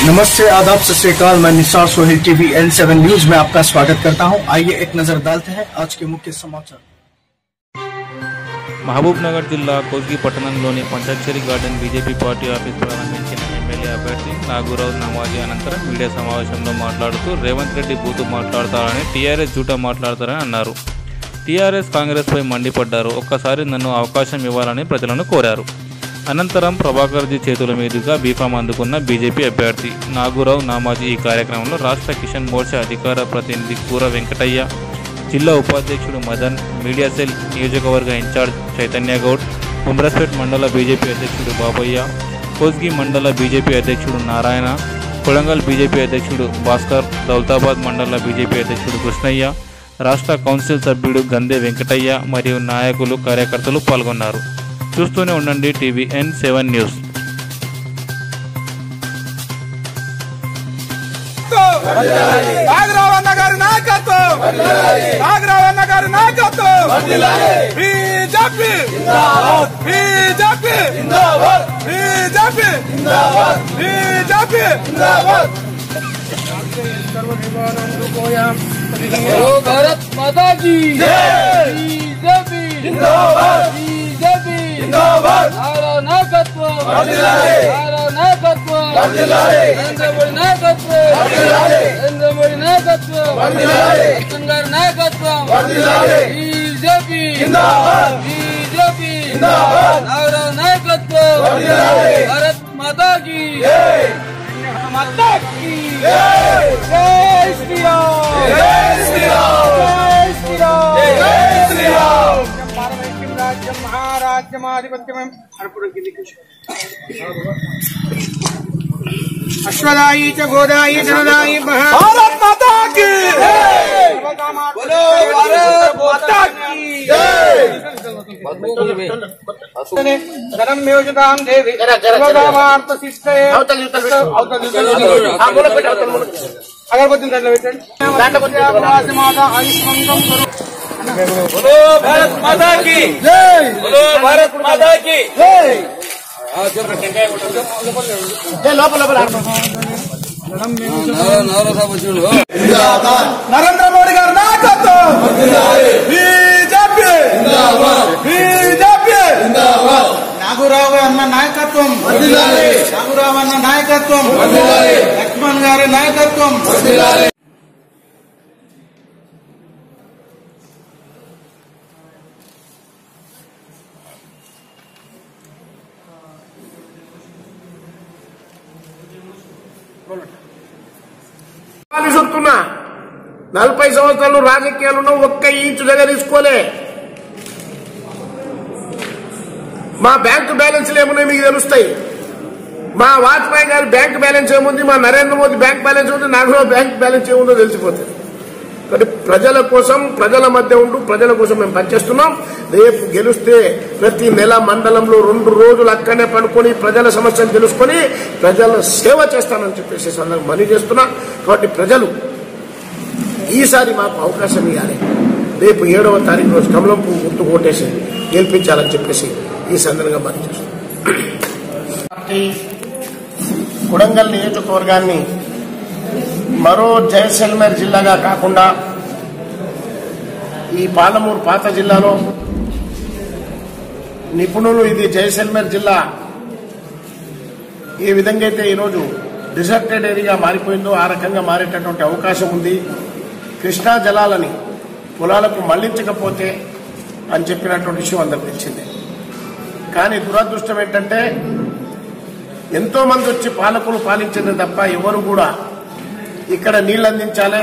नमस्ते आदाब सत श्रीकाल मैं Nisar Sohail TV L seven news में आपका स्वागत करता हूं आइए एक नजर डालते हैं आज के मुख्य समाचार మహబూబ్ నగర్ జిల్లా కోల్గి పట్టణంలోని Panchakshari garden BJP party office ప్రారంభించిన ఎమ్మెల్యే అభ్యర్థి నాగూరావు నమాజీ అనంతరం మీడియా సమావేశంలో మాట్లాడుతూ రేవంత్ రెడ్డి బూతు మాట్లాడతారని టీఆర్ఎస్ జూటా మాట్లాడతారని అన్నారు టీఆర్ఎస్ కాంగ్రెస్పై మండిపడ్డారు ఒక్కసారి నన్ను అవకాశం ఇవ్వాలని ప్రజలను కోరారు అనంతరం ప్రభాకర్జీ చేతుల మీదుగా బీఫామ్ అందుకున్న బీజేపీ అభ్యర్థి నాగూరావు నామాజీ ఈ కార్యక్రమంలో రాష్ట్ర కిషన్ మోర్చా అధికార ప్రతినిధి కూర వెంకటయ్య జిల్లా ఉపాధ్యక్షుడు మదన్ మీడియా సెల్ నియోజకవర్గ ఇన్ఛార్జ్ చైతన్య గౌడ్ ఉమ్రస్పేట్ మండల బీజేపీ అధ్యక్షుడు బాబయ్య కోస్గి మండల బీజేపీ అధ్యక్షుడు నారాయణ కొడంగల్ బీజేపీ అధ్యక్షుడు భాస్కర్ దౌలతాబాద్ మండల బీజేపీ అధ్యక్షుడు కృష్ణయ్య రాష్ట్ర కౌన్సిల్ సభ్యుడు గందే వెంకటయ్య మరియు నాయకులు కార్యకర్తలు పాల్గొన్నారు చూస్తూనే ఉండండి టీవీఎన్ సెవెన్ న్యూస్ నాగరావన్న గారి నాయకత్వం నాగరావన్న గారి నాయకత్వం BJP BJP BJP BJP Bharat Mata की बीजेपी बीजेपी नारा नायकत्व नारा नायकत्व नरेंद्र मोदी नायकत्व नरेंद्र मोदी नायकत्व అర్జున్ గారి నాయకత్వం బీజేపీ బీజేపీ నారా నాయకత్వం భారత్ మాతా की మాతా की జై శ్రీరామ్ జై శ్రీరామ్ జై శ్రీరామ్ జై శ్రీరామ్ పారవైక్యం రాజ్యం మహారాజ్యమాధిపత్యం అశ్వదాయి చ గోదాయి ధనదాయి భారత్ మాతా की बोलो भारत माता की ధనం నియోజితాం దేవి సర్వకామార్థ సిద్ధే అగరబత్తి దాంట్లో పెట్టండి దాంట్లో మాత ఆయుష్మంతం बोलो भारत माता की बोलो भारत माता की నరేంద్ర మోడీ గారి నాయకత్వం బీజేపీ బీజేపీ నాగురావు అన్న నాయకత్వం నాగురావు అన్న నాయకత్వం లక్ష్మణ్ గారి నాయకత్వం వాళ్ళు చెప్తున్నా నలభై సంవత్సరాలు రాజకీయాలను ఒక్క ఇంచు దగ్గర తీసుకోలే మా బ్యాంకు బ్యాలెన్స్లు ఏమున్నాయి మీకు తెలుస్తాయి మా వాజ్పేయి గారి బ్యాంక్ బ్యాలెన్స్ ఏముంది మా నరేంద్ర మోదీ బ్యాంక్ బ్యాలెన్స్ ఉంది నాకు బ్యాంక్ బ్యాలెన్స్ ఏముందో తెలిసిపోతుంది కాబట్టి ప్రజల కోసం ప్రజల మధ్య ఉంటూ ప్రజల కోసం మేము పనిచేస్తున్నాం రేపు గెలిస్తే ప్రతి నెల మండలంలో రెండు రోజులు అక్కడనే పడుకొని ప్రజల సమస్యలు తెలుసుకొని ప్రజల సేవ చేస్తానని చెప్పేసి సందర్భం మనీ చేస్తున్నా కాబట్టి ప్రజలు ఈసారి మాకు అవకాశం ఇవ్వాలి రేపు ఏడవ తారీఖు రోజు కమలం పువ్వు గుర్తు కొట్టేసి గెలిపించాలని చెప్పేసి ఈ సందర్భంగా మనీ చేస్తున్నాం పార్టీ కొడంగల్ నియోజకవర్గాన్ని మరో జయసల్మేర్ జిల్లాగా కాకుండా ఈ పాలమూరు పాత జిల్లాలో నిపుణులు ఇది జయసల్మేర్ జిల్లా ఏ విధంగా అయితే ఈరోజు డిసర్టెడ్ ఏరియా మారిపోయిందో ఆ రకంగా మారేటటువంటి అవకాశం ఉంది కృష్ణా జలాలని పొలాలకు మళ్లించకపోతే అని చెప్పినటువంటి విషయం అందరికి తెలిసిందే కానీ దురదృష్టం ఏంటంటే ఎంతో మంది వచ్చి పాలకులు పాలించింది తప్ప ఎవరు కూడా ఇక్కడ నీళ్లు అందించాలి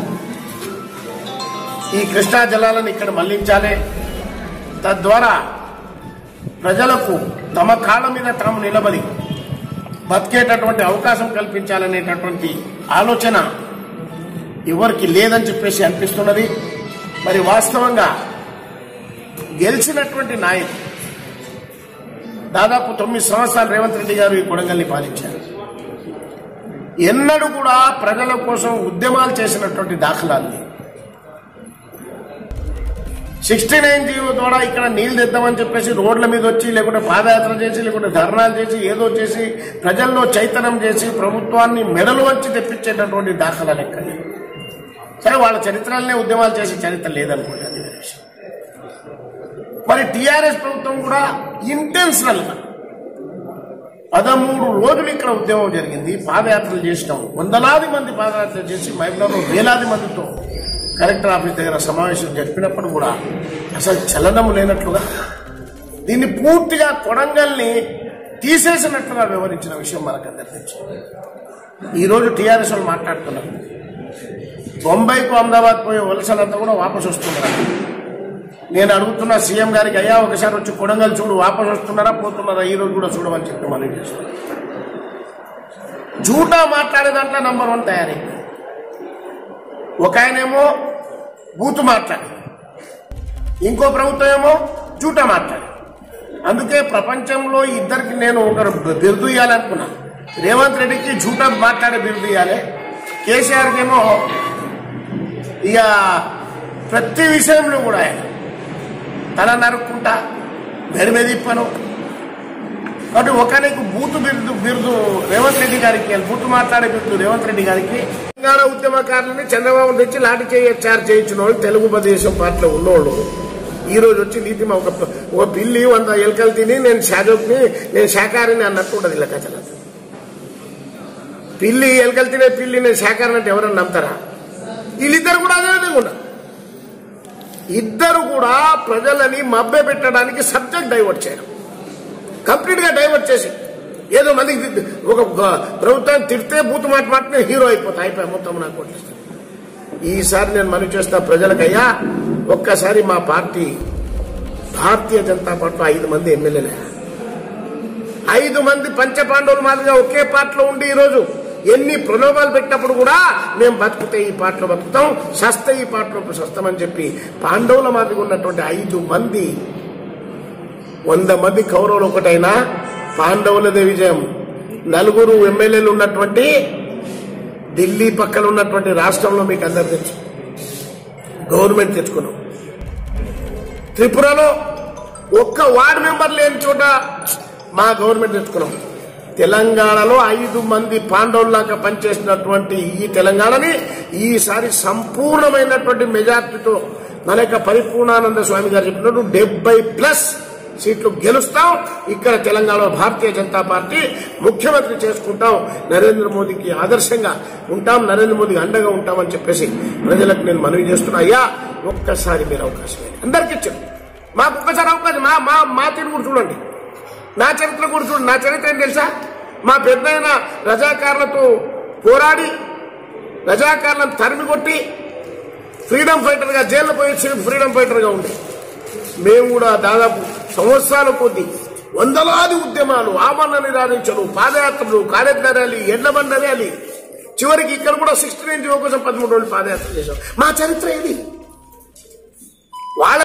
ఈ కృష్ణా జలాలను ఇక్కడ మళ్లించాలి తద్వారా ప్రజలకు తమ కాళ్ళ మీద తాము నిలబడి బతికేటటువంటి అవకాశం కల్పించాలనేటటువంటి ఆలోచన ఎవరికి లేదని చెప్పేసి అనిపిస్తున్నది మరి వాస్తవంగా గెలిచినటువంటి నాయకుడు దాదాపు తొమ్మిది సంవత్సరాలు రేవంత్ రెడ్డి గారు ఈ కొడంగల్ని పాలించారు ఎన్నడూ కూడా ప్రజల కోసం ఉద్యమాలు చేసినటువంటి దాఖలాలు లేవు. సిక్స్టీ నైన్ జీవో ద్వారా ఇక్కడ నీళ్లు తెద్దామని చెప్పేసి రోడ్ల మీద వచ్చి లేకుంటే పాదయాత్ర చేసి లేకుంటే ధర్నాలు చేసి ఏదో చేసి ప్రజల్లో చైతన్యం చేసి ప్రభుత్వాన్ని మెడలు వంచి తెప్పించేటటువంటి దాఖలా లెక్క సరే వాళ్ళ చరిత్రలనే ఉద్యమాలు చేసే చరిత్ర లేదనుకోండి అది వేరే విషయం. మరి టీఆర్ఎస్ ప్రభుత్వం కూడా ఇంటెన్షనల్ గా పదమూడు రోజులు ఇక్కడ ఉద్యమం జరిగింది పాదయాత్రలు చేసినాం వందలాది మంది పాదయాత్రలు చేసి మహిళలు వేలాది మందితో కలెక్టర్ ఆఫీస్ దగ్గర సమావేశం జరిపినప్పుడు కూడా అసలు చలనం లేనట్లుగా దీన్ని పూర్తిగా కొడంగల్ని తీసేసినట్లుగా వివరించిన విషయం మనకు అందరికీ ఈరోజు టీఆర్ఎస్ వాళ్ళు మాట్లాడుతున్నారు బొంబాయికు అహ్మదాబాద్ పోయే వలసలంతా కూడా వాపసు వస్తున్నారు నేను అడుగుతున్నా సీఎం గారికి అయ్యా ఒకసారి వచ్చి కొడంగల్ చూడు వాపసు వస్తున్నారా పోతున్నారా ఈ రోజు కూడా చూడమని చెప్పి మనం చేస్తాం జూటా మాట్లాడే దాంట్లో నంబర్ వన్ తయారీ ఒక ఆయనేమో బూతు మాట్లాడి ఇంకో ప్రభుత్వం ఏమో జూటా మాట్లాడి అందుకే ప్రపంచంలో ఇద్దరికి నేను ఒకరు బిరుదు ఇవ్వాలనుకున్నా రేవంత్ రెడ్డికి జూటా మాట్లాడే బిరుదు ఇవ్వాలి కేసీఆర్కి ఏమో ఇక ప్రతి విషయంలో కూడా ఆయన తల నరుక్కుంటా మెరిమెదిప్పను కాబట్టి ఒకరికి బూతు బిరుదు బిరుదు రేవంత్ రెడ్డి గారికి బూతు మాట్లాడే బిరుదు రేవంత్ రెడ్డి గారికి తెలంగాణ ఉద్యమకారులని చంద్రబాబు తెచ్చి లాఠీ చేయచ్చారు చేయించిన వాళ్ళు తెలుగు ప్రదేశం పార్టీలో ఉన్నోళ్ళు ఈ రోజు వచ్చి నీతి ఒక ఒక పిల్లి వంద ఎలకలు తిని నేను షాజోక్ని నేను శాకాహారిని అన్నట్టు ఉండదు ఇలా కథలు పిల్లి ఎలకలు తినే పిల్లి నేను శాకాహారం అంటే ఎవరన్నా నమ్ముతారా వీళ్ళిద్దరు కూడా అదే విధంగా ఉన్నారు ఇద్దరు కూడా ప్రజలని మభ్య పెట్టడానికి సబ్జెక్ట్ డైవర్ట్ చేయడం కంప్లీట్ గా డైవర్ట్ చేసి ఏదో మందికి ది- ఒక గ- ప్రభుత్వాన్ని తిడితే బూతు మాట మాటనే హీరో అయిపోతా అయిపోయి మొత్తం నాకు కొట్టేస్తాను ఈసారి నేను మనవి చేస్తా ప్రజలకయ్యా ఒక్కసారి మా పార్టీ భారతీయ జనతా పార్టీలో ఐదు మంది ఎమ్మెల్యేలే ఐదు మంది పంచపాండవులు మాదిరిగా ఒకే పార్టీలో ఉండి ఈరోజు ఎన్ని ప్రలోభాలు పెట్టినప్పుడు కూడా మేము బతుకుతే ఈ పాటలో బతుకుతాం సస్తే ఈ పాటలో సస్తామని చెప్పి పాండవుల మాదిరిగా ఉన్నటువంటి ఐదు మంది వంద మంది కౌరవులు ఒకటైనా పాండవులదే విజయం నలుగురు ఎమ్మెల్యేలు ఉన్నటువంటి ఢిల్లీ పక్కన ఉన్నటువంటి రాష్ట్రంలో మీకు అందరు తెలుసు గవర్నమెంట్ తెచ్చుకున్నాం త్రిపురలో ఒక్క వార్డు మెంబర్ లేని చోట మా గవర్నమెంట్ తెచ్చుకున్నాం తెలంగాణలో ఐదు మంది పాండవుల్లాగా పనిచేసినటువంటి ఈ తెలంగాణని ఈసారి సంపూర్ణమైనటువంటి మెజార్టీతో మన యొక్క పరిపూర్ణానంద స్వామి గారు చెప్పినట్టు డెబ్బై ప్లస్ సీట్లు గెలుస్తాం ఇక్కడ తెలంగాణలో భారతీయ జనతా పార్టీ ముఖ్యమంత్రి చేసుకుంటాం నరేంద్ర మోదీకి ఆదర్శంగా ఉంటాం నరేంద్ర మోదీకి అండగా ఉంటామని చెప్పేసి ప్రజలకు నేను మనవి చేస్తున్నా అయ్యా ఒక్కసారి మీరు అవకాశం ఇవ్వండి. అందరికీ ఇచ్చారు మాకు ఒక్కసారి అవకాశం మా మా మా తీరు కూడా చూడండి నా చరిత్ర కూడా చూడండి నా చరిత్ర ఏం తెలుసా మా పెద్దయిన రజాకారులతో పోరాడి రజాకారులను తరిమి కొట్టి ఫ్రీడమ్ ఫైటర్ గా జైల్లో పోయి ఫ్రీడమ్ ఫైటర్ గా ఉండే మేము కూడా దాదాపు సంవత్సరాల కొద్ది వందలాది ఉద్యమాలు ఆమరణ నిరాధించలు పాదయాత్రలు కార్యక్రమ ర్యాలీ ఎండ బండ ర్యాలీ చివరికి ఇక్కడ కూడా సిక్స్టీ నైన్ జీవో కోసం పదమూడు రోజులు పాదయాత్ర చేశాం మా చరిత్ర ఇది వాళ్ళ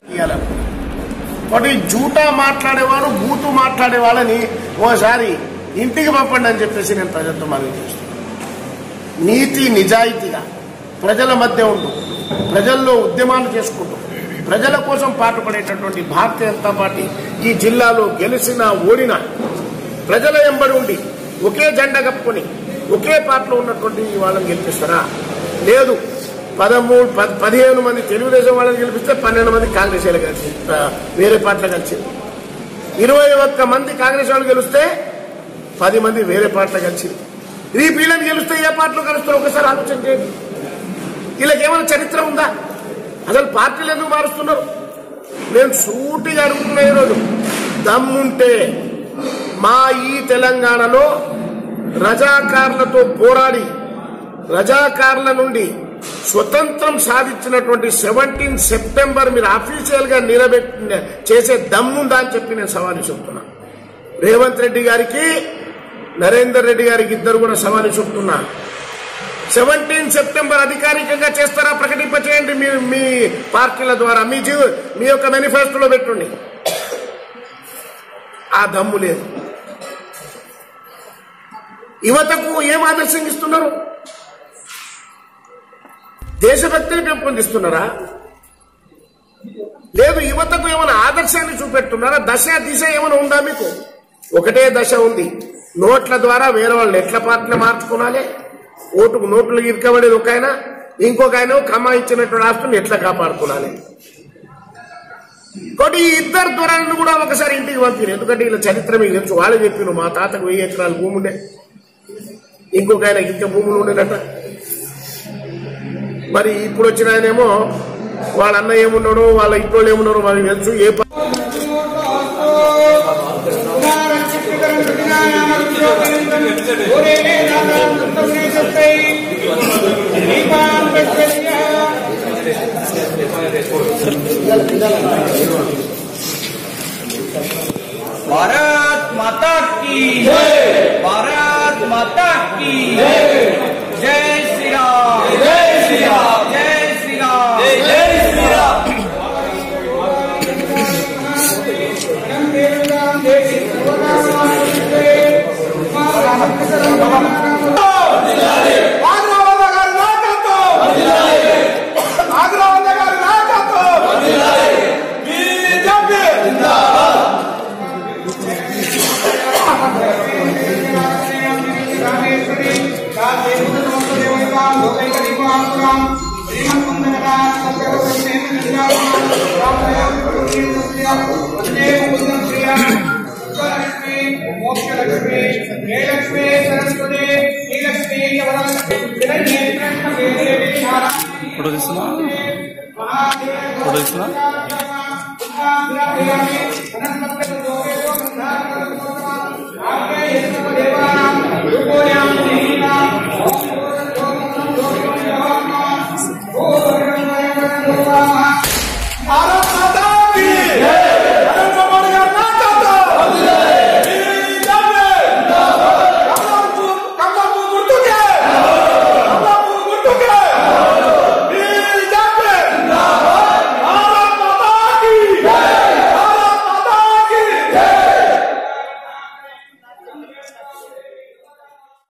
ఒకటి జూటా మాట్లాడేవాడు బూతు మాట్లాడే వాళ్ళని ఓసారి ఇంటికి పంపండి అని చెప్పేసి నేను ప్రజలతో మనవి చేస్తున్నాను నీతి నిజాయితీగా ప్రజల మధ్య ఉంటూ ప్రజల్లో ఉద్యమాలు చేసుకుంటూ ప్రజల కోసం పాటుపడేటటువంటి భారతీయ జనతా పార్టీ ఈ జిల్లాలో గెలిచినా ఓడినా ప్రజల ఎంబడి ఉండి ఒకే జెండా కప్పుకొని ఒకే పార్టీలో ఉన్నటువంటి వాళ్ళని గెలిపిస్తారా లేదు పదమూడు పద్- పదిహేను మంది తెలుగుదేశం వాళ్ళని గెలిపిస్తే పన్నెండు మంది కాంగ్రెస్ వాళ్ళు కలిసి ఆ, వేరే పార్టీలో కలిసి ఇరవై ఒక్క మంది కాంగ్రెస్ వాళ్ళు గెలిస్తే పది మంది వేరే పార్టీలో కలిసి ఈ వీళ్ళని గెలిస్తే ఏ పార్టీలో కలుస్తారో ఒకసారి ఆలోచన చేయండి వీళ్ళకి ఏమైనా చరిత్ర ఉందా అసలు పార్టీలు ఎందుకు మారుస్తున్నారు నేను సూటిగా అడుగుతున్నా ఈరోజు దమ్ముంటే మా ఈ తెలంగాణలో రజాకారులతో పోరాడి రజాకారుల నుండి స్వతంత్రం సాధించినటువంటి సెవెంటీన్ సెప్టెంబర్ మీరు అఫీషియల్ గా నిలబెట్టి చేసే దమ్ముందా అని చెప్పి నేను సవాలు చెప్తున్నా రేవంత్ రెడ్డి గారికి నరేందర్ రెడ్డి గారికి ఇద్దరు కూడా సవాలు చెప్తున్నా సెవెంటీన్ సెప్టెంబర్ అధికారికంగా చేస్తారా ప్రకటింప చేయండి మీ మీ పార్టీల ద్వారా మీ జీవ మీ యొక్క మేనిఫెస్టోలో పెట్టుండి ఆ దమ్ము లేదు యువతకు ఏం ఆదర్శం ఇస్తున్నారు దేశభక్తిని పెంపొందిస్తున్నారా లేదు యువతకు ఏమైనా ఆదర్శాన్ని చూపెడుతున్నారా దశ దిశ ఏమైనా ఉందా మీకు ఒకటే దశ ఉంది నోట్ల ద్వారా వేరే వాళ్ళు ఎట్ల పార్టీని మార్చుకోవాలి ఓటుకు నోట్లు ఇరుకబడేది ఒక ఆయన ఇంకొక ఆయన కమాయించినటువంటి ఆస్తుని ఎట్లా కాపాడుకోవాలి కాబట్టి ఈ ఇద్దరు దూరాలను కూడా ఒకసారి ఇంటికి పంపిరు ఎందుకంటే వీళ్ళ చరిత్ర మీకు తెలుసు వాళ్ళు చెప్పిన మా తాతకు వెయ్యి ఎకరాల భూమి ఉండే ఇంకొక ఆయన ఇంత భూములు ఉండేనట మరి ఇప్పుడు వచ్చిన ఆయనేమో వాళ్ళ అన్న ఏమున్నాడో వాళ్ళ ఇంట్లో ఏమున్నారో వాళ్ళకి తెలుసు ఏ ప- भारत माता की जय भारत माता की जय जय श्री राम जय श्री राम जय श्री राम जय श्री राम ఆగ్రహవంత గారి నాయకత్వం ఆగ్రహవంత గారి నాయకత్వం బీజేపీ ఫోటో తీస్తున్నా ఫోటో తీస్తున్నా లక్ష్మీ